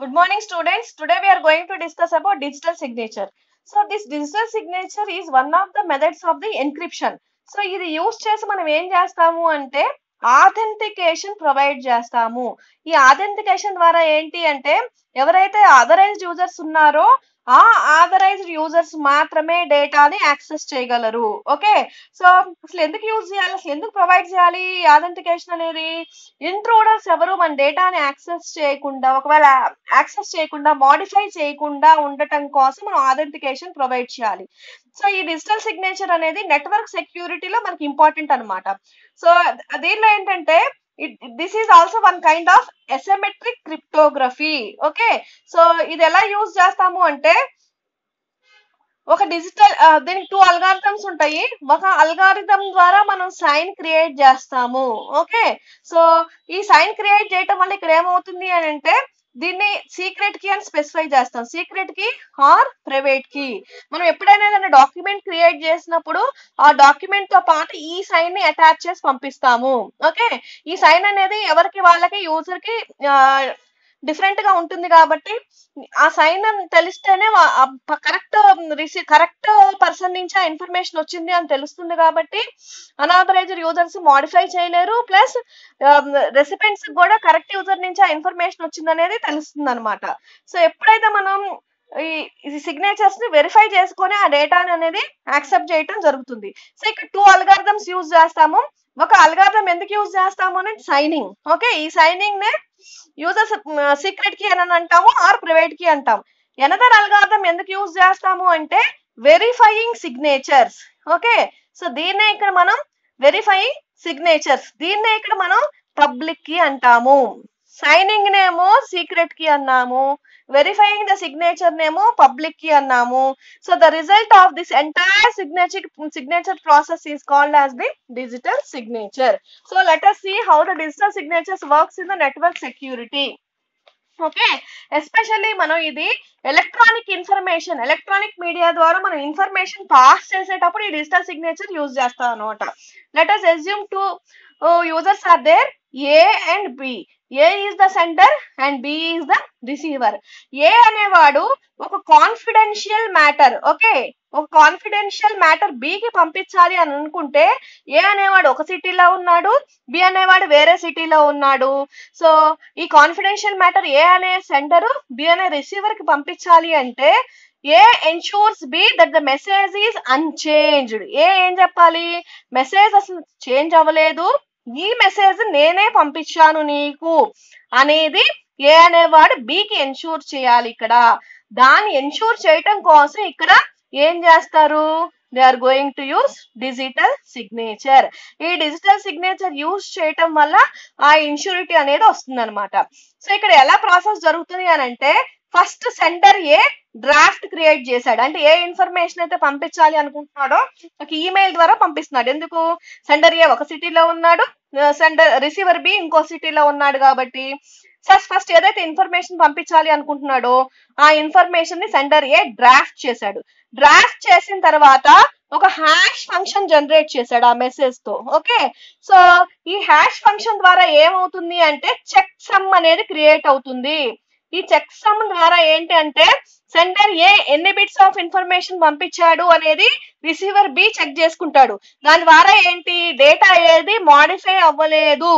Good morning, students. Today we are going to discuss about digital signature. So this digital signature is one of the methods of the encryption. So ఇది use చేసి మనం ఏం చేస్తాము అంటే authentication provide చేస్తాము ఈ authentication ద్వారా ఏంటి అంటే ఎవరైతే ఆథరైజ్డ్ యూజర్స్ ఉన్నారో ఆ ఆథరైజ్డ్ యూజర్స్ మాత్రమే డేటాని యాక్సెస్ చేయగలరు ఓకే సో అసలు ఎందుకు యూజ్ చేయాలి అసలు ఎందుకు ప్రొవైడ్ చేయాలి ఆథెంటికేషన్ అనేది ఇంట్రూడర్స్ ఎవరు మన డేటాని యాక్సెస్ చేయకుండా ఒకవేళ యాక్సెస్ చేయకుండా మాడిఫై చేయకుండా ఉండటం కోసం మనం ఆథెంటికేషన్ ప్రొవైడ్ చేయాలి సో ఈ డిజిటల్ సిగ్నేచర్ అనేది నెట్వర్క్ సెక్యూరిటీలో మనకి ఇంపార్టెంట్ అనమాట సో దీనిలో ఏంటంటే this is also one kind of asymmetric cryptography okay so ఇది ఎలా యూజ్ చేస్తాము అంటే ఒక డిజిటల్ దీనికి టూ అల్గారిథమ్స్ ఉంటాయి ఒక అల్గారిథం ద్వారా మనం సైన్ క్రియేట్ చేస్తాము ఓకే సో ఈ సైన్ క్రియేట్ చేయటం వల్ల ఇక్కడ ఏమవుతుంది అని అంటే దీన్ని సీక్రెట్ కి అని స్పెసిఫై చేస్తాం సీక్రెట్ కి ఆర్ ప్రైవేట్ కి మనం ఎప్పుడైనా ఏదైనా డాక్యుమెంట్ క్రియేట్ చేసినప్పుడు ఆ డాక్యుమెంట్ తో పాటు ఈ సైన్ ని అటాచ్ చేసి పంపిస్తాము ఓకే ఈ సైన్ అనేది ఎవరికి వాళ్ళకి యూజర్ కి డిఫరెంట్ గా ఉంటుంది కాబట్టి ఆ సైన్ తెలిస్తేనే కరెక్ట్ రిసీవ్ కరెక్ట్ పర్సన్ నుంచి ఆ ఇన్ఫర్మేషన్ వచ్చింది అని తెలుస్తుంది కాబట్టి అనాథరైజ్డ్ యూజర్స్ మాడిఫై చేయలేరు ప్లస్ రెసిపెంట్స్ కూడా కరెక్ట్ యూజర్ నుంచి ఆ ఇన్ఫర్మేషన్ వచ్చింది అనేది తెలుస్తుంది అనమాట సో ఎప్పుడైతే మనం ఈ సిగ్నేచర్స్ ని వెరిఫై చేసుకొని ఆ డేటాని అనేది యాక్సెప్ట్ చేయటం జరుగుతుంది సో ఇక్కడ టూ అల్గారిథమ్స్ యూజ్ చేస్తాము ఒక అల్గారిథం ఎందుకు యూజ్ చేస్తాము అంటే సైనింగ్ ఓకే ఈ సైనింగ్ నే యూజర్ సీక్రెట్ కి అని అంటాము ఆర్ ప్రైవేట్ కి అంటాం ఎనదర్ అల్గారిథం ఎందుకు యూజ్ చేస్తాము అంటే వెరిఫైయింగ్ సిగ్నేచర్స్ ఓకే సో దీన్నే ఇక్కడ మనం వెరిఫైయింగ్ సిగ్నేచర్స్ దీన్నే ఇక్కడ మనం పబ్లిక్ కి అంటాము సైనింగ్ నేమో సీక్రెట్ కి అన్నాము వెరిఫైయింగ్ ద సిగ్నేచర్ నేమో పబ్లిక్ కి అన్నాము so the result of this entire signature signature process is called as the digital signature so let us see how the digital signatures works in the network security okay especially మనం ఇది electronic information electronic media ద్వారా మనం information pass చేసేటప్పుడు ఈ digital signature use చేస్తాం అనమాట let us assume two users are there A and B A is the centre and B is the receiver A అనేవాడు ఒక కాన్ఫిడెన్షియల్ మ్యాటర్ ఓకే ఒక confidential matter బికి పంపించాలి అని అనుకుంటే ఏ అనేవాడు ఒక సిటీలో ఉన్నాడు బి అనేవాడు వేరే సిటీలో ఉన్నాడు సో ఈ కాన్ఫిడెన్షియల్ మ్యాటర్ ఏ అనే సెంటర్ బి అనే రిసీవర్ కి పంపించాలి అంటే A ensures B that the message is unchanged A ఏం చెప్పాలి మెసేజ్ అసలు చేంజ్ అవ్వలేదు ఈ మెసేజ్ నేనే పంపించాను నీకు అనేది ఏ అనేవాడు బికి ఎన్షూర్ చేయాలి ఇక్కడ దాన్ని ఎన్షూర్ చేయటం కోసం ఇక్కడ ఏం చేస్తారు they are going to use digital signature ఈ డిజిటల్ సిగ్నేచర్ యూస్ చేయటం వల్ల ఆ ఇన్సూరిటీ అనేది వస్తుంది అనమాట సో ఇక్కడ ఎలా ప్రాసెస్ జరుగుతుంది అని అంటే first centre A draft create చేశాడు అంటే ఏ ఇన్ఫర్మేషన్ అయితే పంపించాలి అనుకుంటున్నాడో ఒక ఈమెయిల్ ద్వారా పంపిస్తున్నాడు ఎందుకు సెండర్ ఏ ఒక సిటీలో ఉన్నాడు సెండర్ రిసీవర్ బి ఇంకో సిటీలో ఉన్నాడు కాబట్టి సస్ ఫస్ట్ ఏదైతే ఇన్ఫర్మేషన్ పంపించాలి అనుకుంటున్నాడో ఆ ఇన్ఫర్మేషన్ ని సెండర్ ఏ డ్రాఫ్ట్ చేశాడు డ్రాఫ్ట్ చేసిన తర్వాత ఒక హ్యాష్ ఫంక్షన్ జనరేట్ చేశాడు ఆ మెసేజ్ తో ఓకే సో ఈ హ్యాష్ ఫంక్షన్ ద్వారా ఏమవుతుంది అంటే చెక్ సమ్ అనేది క్రియేట్ అవుతుంది ఈ చెక్ సమ్ ద్వారా ఏంటి అంటే సెండర్ ఏ ఎన్ని బిట్స్ ఆఫ్ ఇన్ఫర్మేషన్ పంపించాడు అనేది రిసీవర్ బి చెక్ చేసుకుంటాడు దాని ద్వారా ఏంటి డేటా ఏది మాడిఫై అవ్వలేదు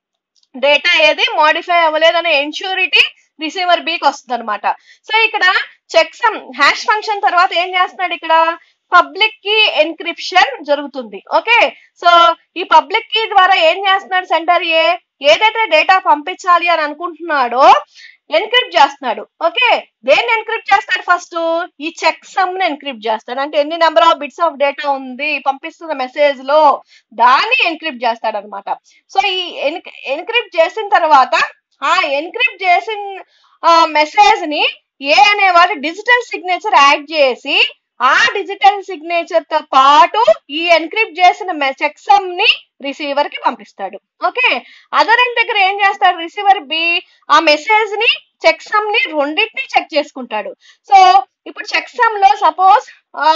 డేటా ఏది మాడిఫై అవ్వలేదు అనే ఎన్ష్యూరిటీ రిసీవర్ బికి వస్తుంది అనమాట సో ఇక్కడ చెక్ సమ్ హ్యాష్ ఫంక్షన్ తర్వాత ఏం చేస్తున్నాడు ఇక్కడ పబ్లిక్ కి ఎన్క్రిప్షన్ జరుగుతుంది ఓకే సో ఈ పబ్లిక్ కీ ద్వారా ఏం చేస్తున్నాడు సెంటర్ ఏ ఏదైతే డేటా పంపించాలి అని అనుకుంటున్నాడో ఎన్క్రిప్ట్ చేస్తున్నాడు ఓకే దేన్ని ఎన్క్రిప్ట్ చేస్తాడు ఫస్ట్ ఈ చెక్ సమ్ ని ఎన్క్రిప్ట్ చేస్తాడు అంటే ఎన్ని number of bits of data ఉంది పంపిస్తున్న మెసేజ్ లో దాన్ని ఎన్క్రిప్ట్ చేస్తాడు అనమాట సో ఈ ఎన్క్రిప్ట్ చేసిన తర్వాత ఆ ఎన్క్రిప్ట్ చేసిన మెసేజ్ ని ఏ అనేవాడు డిజిటల్ సిగ్నేచర్ యాడ్ చేసి ఆ డిజిటల్ సిగ్నేచర్ తో పాటు ఈ ఎన్క్రిప్ట్ చేసిన చెక్ సమ్ ని రిసీవర్ కి పంపిస్తాడు ఓకే అదర్ ఎండ్ దగ్గర ఏం చేస్తాడు రిసీవర్ బి ఆ మెసేజ్ ని చెక్ సమ్ ని రెండింటిని చెక్ చేసుకుంటాడు సో ఇప్పుడు చెక్ సమ్ లో సపోజ్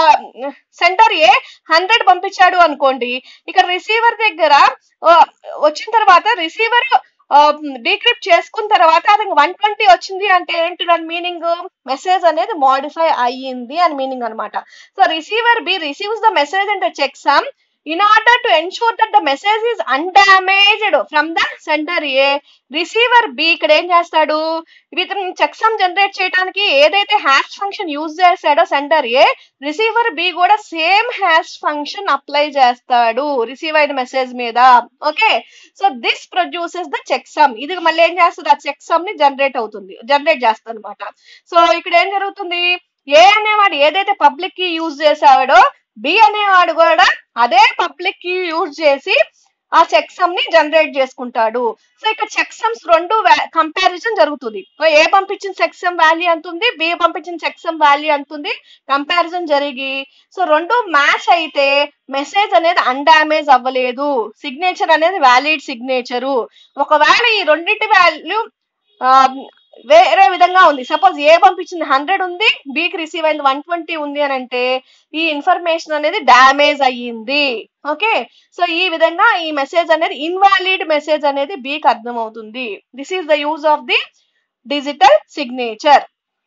సెంటర్ ఏ హండ్రెడ్ పంపించాడు అనుకోండి ఇక్కడ రిసీవర్ దగ్గర వచ్చిన తర్వాత రిసీవర్ డీక్రిప్ట్ చేసుకున్న తర్వాత అతనికి వన్ ట్వంటీ వచ్చింది అంటే ఏంటి దాని మీనింగ్ మెసేజ్ అనేది మాడిఫై అయ్యింది అని మీనింగ్ అనమాట so receiver B receives the message and checksum in order to ensure that the message is undamaged from the centre A receiver B ఇక్కడ ఏం చేస్తాడు ఇతను చెక్ సమ్ జనరేట్ చేయడానికి ఏదైతే హ్యాష్ ఫంక్షన్ యూజ్ చేశాడో centre A receiver B కూడా same hash function apply చేస్తాడు receive అయిన మెసేజ్ మీద okay so this produces the checksum ఇది మళ్ళీ ఏం చేస్తుంది ఆ చెక్ సమ్ ని జనరేట్ అవుతుంది జనరేట్ చేస్తుంది అనమాట సో ఇక్కడ ఏం జరుగుతుంది ఏ అనేవాడు ఏదైతే పబ్లిక్ కి యూజ్ చేసాడో బి అనేవాడు కూడా అదే పబ్లిక్ కి యూజ్ చేసి ఆ చెక్ సమ్ ని జనరేట్ చేసుకుంటాడు సో ఇక్కడ చెక్ సమ్స్ రెండు కంపారిజన్ జరుగుతుంది సో ఏ పంపించిన చెక్ సమ్ వాల్యూ ఎంత ఉంది బి పంపించిన చెక్ సమ్ వాల్యూ ఎంత ఉంది కంపారిజన్ జరిగి సో రెండు మ్యాచ్ అయితే మెసేజ్ అనేది అన్డామేజ్ అవ్వలేదు సిగ్నేచర్ అనేది వ్యాలిడ్ సిగ్నేచరు ఒకవేళ ఈ రెండింటి వాల్యూ వేరే విధంగా ఉంది సపోజ్ ఏ పంపించింది హండ్రెడ్ ఉంది బికి రిసీవ్ అయింది వన్ ట్వంటీ ఉంది అని అంటే ఈ ఇన్ఫర్మేషన్ అనేది డ్యామేజ్ అయ్యింది ఓకే సో ఈ విధంగా ఈ మెసేజ్ అనేది ఇన్వాలిడ్ మెసేజ్ అనేది బికి అర్థమవుతుంది this is the use of the digital signature